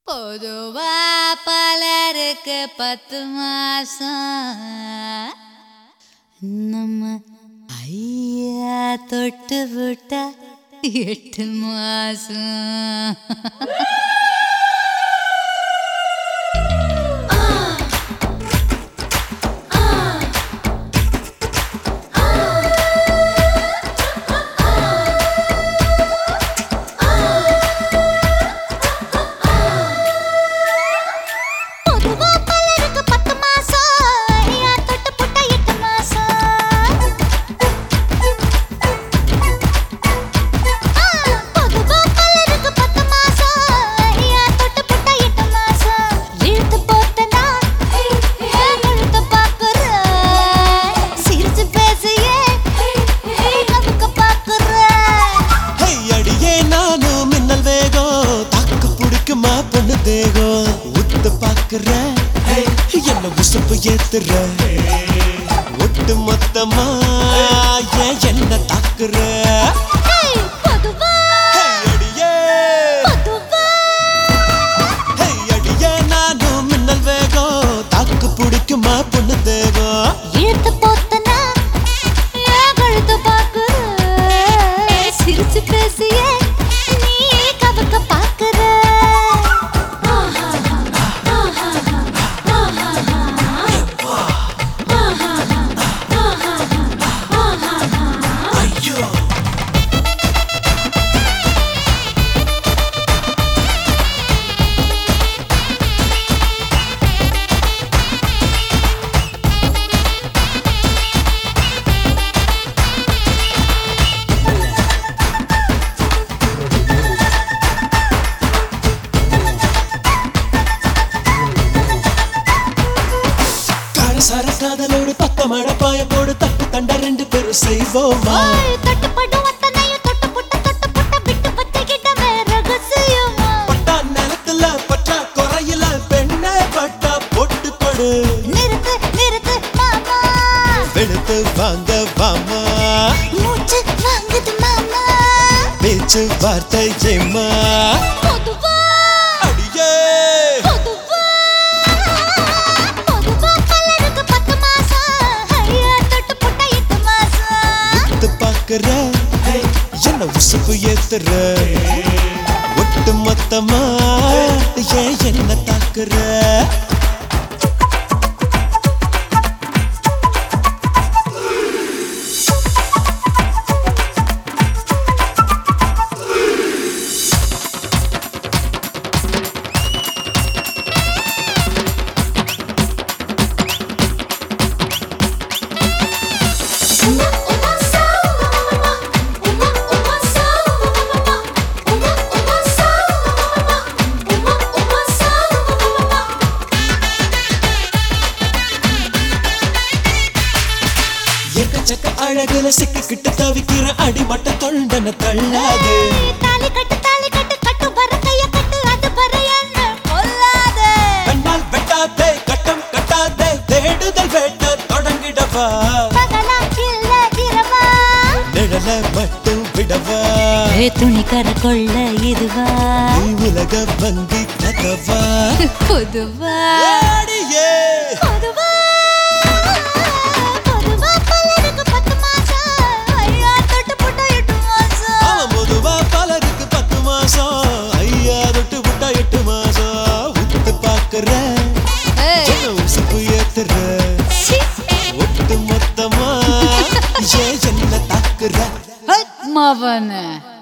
பொதுவா பலருக்கு பத்து மாசம் நம்ம ஐயா தொட்டு விட்டா எட்டு மாசம் பொதுவா பலருக்கு பத்து மாசம் ஐயா தொட்டு புட்டா எட்டு மாசம் ஆ, பொதுவா பலருக்கு பத்து மாசம் ஐயா தொட்டு புட்டா எட்டு மாசம் இழுத்து போட்டனா ஏன் கழுத்த பாக்குற சிரிச்சு பேசியே நமக்கு பாக்குற ஹே, அடியே நானும் மின்னல் வேகம் தாக்கு பிடிக்குமா பொண்ணு தேகம் உத்து பாக்குற ஹே, என்ன உசுப்பு ஏத்துற ஒட்டு மொத்தமா ஏன் என்ன தாக்குற ஹேய், பொதுவா ஹே, அடியே பொதுவா ஹே, அடியே நானும் மின்னல் வேகம் தாக்கு பிடிக்குமா பொண்ணு தேகம் இழுத்து போத்தனா ஏன் கழுத்து பாக்குற சிரிச்சு பேசியே நீ கவக்க பாக்குற ஐயோ காரசார காதலோடு பத்த மழை பாய போடு தப்பு தண்ட ரெண்டு பேரும் செய்வோமா ஓய், தட்டுப்படும் அத்தனையும் தொட்டு புட்ட தொட்டு புட்ட விட்டு பத்திக்கிட்ட ரகசியமா பட்டா நிலத்துல பட்டா குறையில பெண்ணே பட்டா போட்டு கொடு நிறுத்து நிறுத்து மாமா வெளுத்து வாங்க வாமா மூச்சு வாங்குது மாமா பேச்சு வார்த்தை ஏமா பொதுவா அடியே பொதுவா பொதுவா பலருக்கு பத்து மாசம் ஐயா தொட்டு புட்ட எட்டு மாசம் வித்து பாக்குற என்ன உசுப்பு ஏத்துற ஒட்டு மொத்தமா ஏன் என்ன தாக்குற Uma uma só, uma uma só, uma uma só, uma uma só. எக்கச்சக்க அழகுல சிக்கிக்கிட்டு தவிக்கிற அடிமட்ட தொண்டன தள்ளாது தாலி கட்டு தாலி கட்டு கட்டு வர கைய கட்டு அது வர என்ன கொல்லாத கண்ணால் வெட்டாதே கட்டம் கட்டாதே தேடுதல் வேட்ட தொடங்கிடவா பகலா இல்ல இரவா நிழல மட்டும் விடவா ஏ துணி கர கொள்ள இதுவா நீ உலக வங்கி கதவா பொதுவா அடியே பொதுவா பொதுவா பலருக்கு பத்து மாசம் ஐயா தொட்டு புட்ட எட்டு மாசம் அவன் பொதுவா பலருக்கு பத்து மாசம் ஐயா தொட்டு விட்டா எட்டு மாசம் உத்து பாக்குற ஏய், என்ன உசுப்பு ஏத்துற சீ. ஒட்டு மொத்தமா ஏன் என்ன தாக்குற ஹட் மவனே